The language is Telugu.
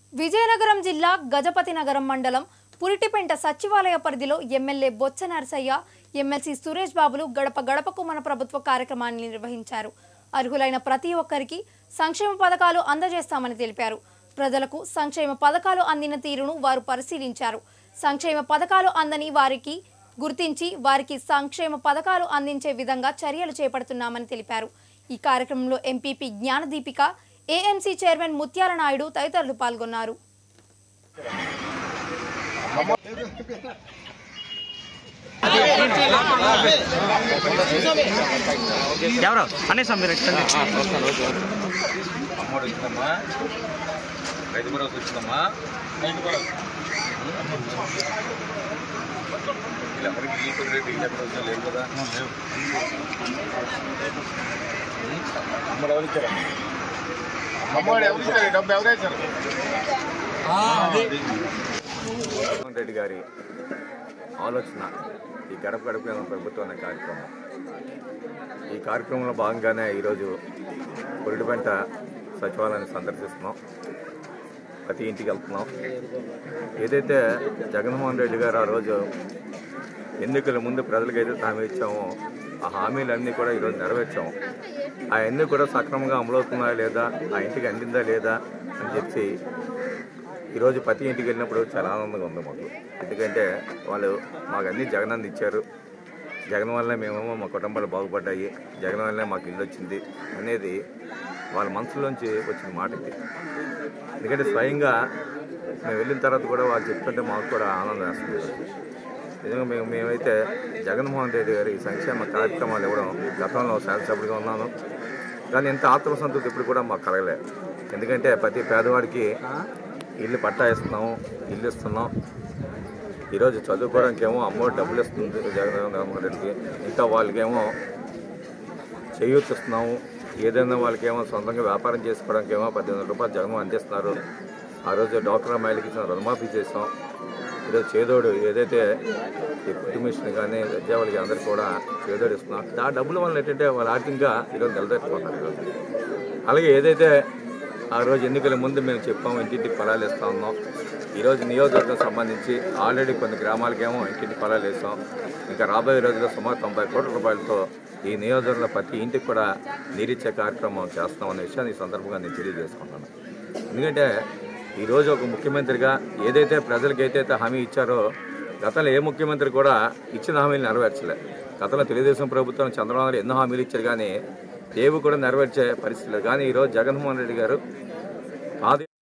విజయనగరం జిల్లా గజపతి నగరం మండలం పురిటిపెంట సచివాలయ పరిధిలో ఎమ్మెల్యే బొత్స నరసయ్య ఎమ్మెల్సీ సురేష్ బాబులు గడప గడపకు మన ప్రభుత్వ కార్యక్రమాన్ని నిర్వహించారు అర్హులైన ప్రతి ఒక్కరికి సంక్షేమ పథకాలు అందజేస్తామని తెలిపారు ప్రజలకు సంక్షేమ పథకాలు అందిన తీరును వారు పరిశీలించారు సంక్షేమ పథకాలు అందని వారికి గుర్తించి వారికి సంక్షేమ పథకాలు అందించే విధంగా చర్యలు చేపడుతున్నామని తెలిపారు ఈ కార్యక్రమంలో ఎంపీపీ జ్ఞానదీపిక ఏఎంసీ చైర్మన్ ముత్యాల నాయుడు తదితరులు పాల్గొన్నారు ఎవరు అనేసాం మీరు ఎక్స్టెండ్ అమ్మోడు వచ్చిందమ్మా రైతు భరోసా వచ్చిందమ్మా రైతు భరోసా వీళ్ళెవరికి ఈ కొద్ది రేటు వీళ్ళు ఎక్కడ వచ్చినా లేవు కదా అమ్మడు ఎవరు ఇచ్చారా అమ్మవాడు ఎవరు ఇచ్చారు డబ్బు ఎవరు ఇచ్చారు జగన్మోహన్ రెడ్డి గారి ఆలోచన ఈ గడప గడప ప్రభుత్వం అనే కార్యక్రమం ఈ కార్యక్రమంలో భాగంగానే ఈరోజు పురిటిపెంట సచివాలయాన్ని సందర్శిస్తున్నాం ప్రతి ఇంటికి వెళ్తున్నాం ఏదైతే జగన్మోహన్ రెడ్డి గారు ఆ రోజు ఎన్నికల ముందు ప్రజలకు ఏదైతే హామీ ఇచ్చామో ఆ హామీలన్నీ కూడా ఈరోజు నెరవేర్చాము ఆ అన్నీ కూడా సక్రమంగా అమలవుతున్నాయా లేదా ఆ ఇంటికి అందిందా లేదా అని చెప్పి ఈరోజు ప్రతి ఇంటికి వెళ్ళినప్పుడు చాలా ఆనందంగా ఉంది మాకు ఎందుకంటే వాళ్ళు మాకు అన్ని జగన్ ఇచ్చారు జగన్ వల్లే మేమేమో మా కుటుంబాలు బాగుపడ్డాయి జగన్ వల్లే మాకు ఇల్లు వచ్చింది అనేది వాళ్ళ మనసులోంచి వచ్చిన మాట ఇది ఎందుకంటే స్వయంగా మేము వెళ్ళిన తర్వాత కూడా వాళ్ళు చెప్తుంటే మాకు కూడా ఆనందం వేస్తుంది నిజంగా మేము మేమైతే జగన్మోహన్ రెడ్డి గారి ఈ సంక్షేమ కార్యక్రమాలు ఇవ్వడం గతంలో శాసనసభ్యుడిగా ఉన్నాను కానీ ఇంత ఆత్మసంతృప్తి ఇప్పుడు కూడా మాకు కలగలేదు ఎందుకంటే ప్రతి పేదవాడికి ఇల్లు పట్టా ఇస్తున్నాము ఇల్లు ఇస్తున్నాం ఈరోజు చదువుకోవడానికి ఏమో అమ్మఒడి డబ్బులు ఇస్తుంది జగన్మోహన్ రెడ్డికి ఇంకా వాళ్ళకేమో చేయూతి ఇస్తున్నాము ఏదైనా వాళ్ళకేమో సొంతంగా వ్యాపారం చేసుకోవడానికి ఏమో పద్దెనిమిది రూపాయలు జగన్ అందిస్తున్నారు ఆ రోజు డాక్టర్ అమ్మాయిలకి ఇచ్చిన రుణమాఫీ చేసాం ఈరోజు చేదోడు ఏదైతే ఈ కుటుంబ మిషన్ కానీ విద్యావాళ్ళకి అందరికీ కూడా చేదోడు ఇస్తున్నాం ఆ డబ్బుల వల్ల ఏంటంటే వాళ్ళు ఆర్థికంగా ఈరోజు నిలదొక్కుతున్నారు ఈరోజు అలాగే ఏదైతే ఆ రోజు ఎన్నికల ముందు మేము చెప్పాము ఇంటింటికి పొలాలు ఇస్తా ఉన్నాం ఈరోజు నియోజకవర్గం సంబంధించి ఆల్రెడీ కొన్ని గ్రామాలకేమో ఇంటింటి పొలాలు వేసాం ఇంకా రాబోయే రోజుల్లో సుమారు తొంభై కోట్ల రూపాయలతో ఈ నియోజకవర్గంలో ప్రతి ఇంటికి కూడా నీరిచ్చే కార్యక్రమం చేస్తామనే విషయాన్ని ఈ సందర్భంగా నేను తెలియజేసుకుంటున్నాను ఎందుకంటే ఈరోజు ఒక ముఖ్యమంత్రిగా ఏదైతే ప్రజలకు ఏదైతే హామీ ఇచ్చారో గతంలో ఏ ముఖ్యమంత్రి కూడా ఇచ్చిన హామీలు నెరవేర్చలే గతంలో తెలుగుదేశం ప్రభుత్వం చంద్రబాబు నాయుడు ఎన్నో హామీలు ఇచ్చారు కానీ ఏవి కూడా నెరవేర్చే పరిస్థితి లేదు కానీ ఈరోజు జగన్మోహన్ రెడ్డి గారు